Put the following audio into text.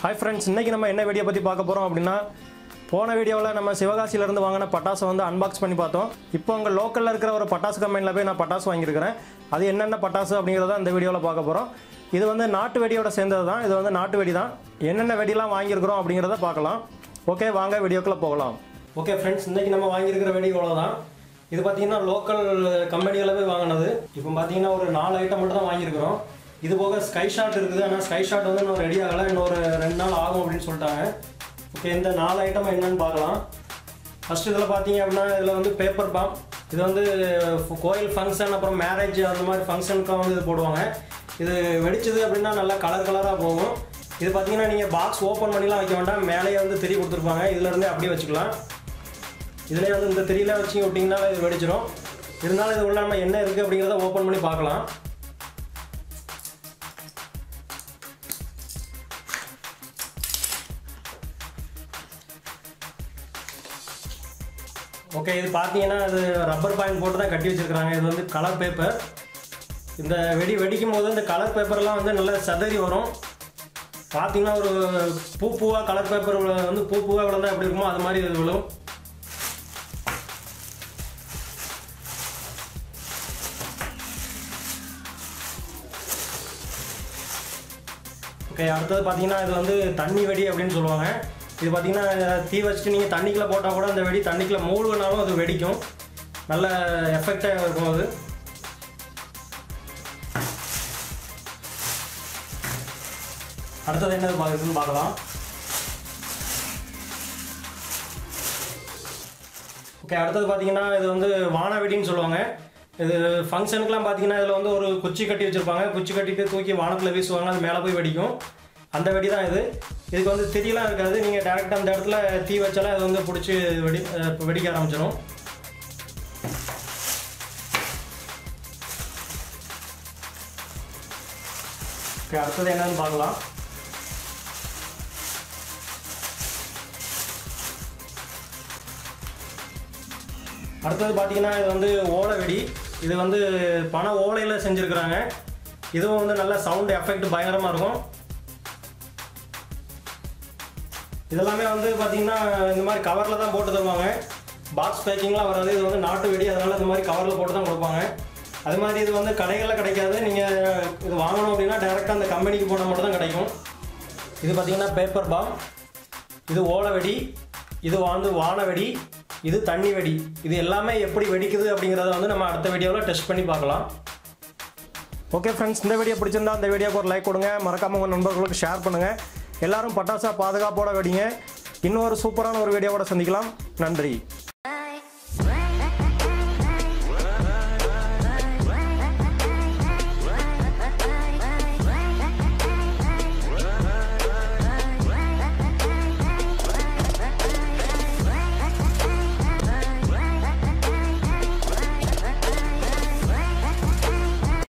hi friends இன்றைக்கி நம்ம என்ன வீடியோ பற்றி பார்க்க போகிறோம் அப்படின்னா போன வீடியோவில் நம்ம சிவகாசியிலேருந்து வாங்கின பட்டாசை வந்து அன்பாக்ஸ் பண்ணி பார்த்தோம் இப்போ உங்கள் லோக்கலில் இருக்கிற ஒரு பட்டாசு கம்பெனியில் போய் நான் பட்டாசு வாங்கியிருக்கிறேன் அது என்னென்ன பட்டாசு அப்படிங்கிறத இந்த வீடியோவில் பார்க்க போகிறோம் இது வந்து நாட்டு வெடியோட சேர்ந்தது தான் இது வந்து நாட்டு வெடி தான் என்னென்ன வெடிலாம் வாங்கியிருக்கிறோம் அப்படிங்கிறத பார்க்கலாம் ஓகே வாங்க வீடியோக்குள்ளே போகலாம் ஓகே ஃப்ரெண்ட்ஸ் இன்றைக்கி நம்ம வாங்கியிருக்கிற வெடி இவ்வளோ தான் இது பார்த்தீங்கன்னா லோக்கல் கம்பெனிகளில் போய் வாங்கினது இப்போ பார்த்தீங்கன்னா ஒரு நாலு ஐட்டம் மட்டும் தான் வாங்கியிருக்கிறோம் இது போக ஸ்கை ஷாட் இருக்குது ஆனால் ஸ்கை ஷாட் வந்து இன்னும் ரெடி ஆகலை இன்னொரு ரெண்டு நாள் ஆகும் அப்படின்னு சொல்லிட்டாங்க ஓகே இந்த நாலு ஐட்டம் என்னன்னு பார்க்கலாம் ஃபர்ஸ்ட் இதில் பார்த்தீங்க அப்படின்னா இதில் வந்து பேப்பர் பாம் இது வந்து கோயில் ஃபங்க்ஷன் அப்புறம் மேரேஜ் அந்த மாதிரி ஃபங்க்ஷனுக்கு வந்து இது போடுவாங்க இது வெடிச்சது அப்படின்னா நல்லா கலர் கலராக போகும் இது பார்த்தீங்கன்னா நீங்கள் பாக்ஸ் ஓப்பன் பண்ணிலாம் வைக்க வேண்டாம் மேலேயே வந்து திரி கொடுத்துருப்பாங்க இதுலேருந்தே அப்படியே வச்சுக்கலாம் இதுலேயே வந்து இந்த திரியில வச்சு விட்டிங்கன்னா இது வெடிச்சிடும் இருந்தாலும் இது உள்ள நம்ம என்ன இருக்குது அப்படிங்கிறத ஓப்பன் பண்ணி பார்க்கலாம் ஓகே இது பார்த்தீங்கன்னா இது ரப்பர் பாயிண்ட் போட்டு தான் கட்டி வச்சிருக்காங்க இது வந்து கலர் பேப்பர் இந்த வெடி வெடிக்கும் போது இந்த கலர் பேப்பர்லாம் வந்து நல்லா சதறி வரும் பார்த்தீங்கன்னா ஒரு பூ பூவாக கலர் பேப்பர் வந்து பூ பூவாக விழுந்தா எப்படி இருக்குமோ அது மாதிரி இது விழும் ஓகே அடுத்தது பார்த்தீங்கன்னா இது வந்து தண்ணி வெடி அப்படின்னு சொல்லுவாங்க இது பார்த்தீங்கன்னா தீ வச்சுட்டு நீங்கள் தண்ணிக்குள்ளே போட்டால் கூட அந்த வெடி தண்ணிக்குள்ளே மூழ்கினாலும் அது வெடிக்கும் நல்ல எஃபெக்டாக இருக்கும் அது அடுத்தது என்னது பார்க்குதுன்னு பார்க்கலாம் ஓகே அடுத்தது பார்த்தீங்கன்னா இது வந்து வானவெடின்னு சொல்லுவாங்க இது ஃபங்க்ஷனுக்குலாம் பார்த்தீங்கன்னா இதில் வந்து ஒரு குச்சி கட்டி வச்சுருப்பாங்க குச்சி கட்டிட்டு தூக்கி வானத்தில் வீசுவாங்க அது மேலே போய் வெடிக்கும் அந்த வெடி தான் இது இதுக்கு வந்து திரியெலாம் இருக்காது நீங்கள் டேரெக்டாக அந்த இடத்துல தீ வச்சாலே அது வந்து பிடிச்சி வெடி அஹ் வெடிக்க ஆரம்பிச்சிடும் ஓகே அடுத்தது என்னன்னு பார்க்கலாம் அடுத்தது பார்த்தீங்கன்னா இது வந்து ஓலை வெடி இது வந்து பண ஓலையில் செஞ்சுருக்குறாங்க இதுவும் வந்து நல்ல சவுண்ட் எஃபெக்ட் பயங்கரமாக இருக்கும் இதெல்லாமே வந்து பார்த்தீங்கன்னா இந்த மாதிரி கவரில் தான் போட்டு தருவாங்க பாக்ஸ் பேக்கிங்லாம் வராது இது வந்து நாட்டு வெடி அதனால் இந்த மாதிரி கவரில் போட்டு தான் கொடுப்பாங்க அது மாதிரி இது வந்து கடைகளில் கிடைக்காது நீங்கள் இது வாங்கணும் அப்படின்னா டேரெக்டாக அந்த கம்பெனிக்கு போனால் மட்டும் தான் கிடைக்கும் இது பார்த்தீங்கன்னா பேப்பர் பாம் இது ஓலை வெடி இது வந்து வான வெடி இது தண்ணி வெடி இது எல்லாமே எப்படி வெடிக்குது அப்படிங்கிறத வந்து நம்ம அடுத்த வீடியோவில் டெஸ்ட் பண்ணி பார்க்கலாம் ஓகே ஃப்ரெண்ட்ஸ் இந்த வீடியோ பிடிச்சிருந்தா இந்த வீடியோக்கு ஒரு லைக் கொடுங்க மறக்காம உங்கள் நண்பர்களுக்கு ஷேர் பண்ணுங்கள் எல்லாரும் பட்டாசா பாதுகாப்போட வெடிங்க இன்னொரு சூப்பரான ஒரு வீடியோவோட சந்திக்கலாம் நன்றி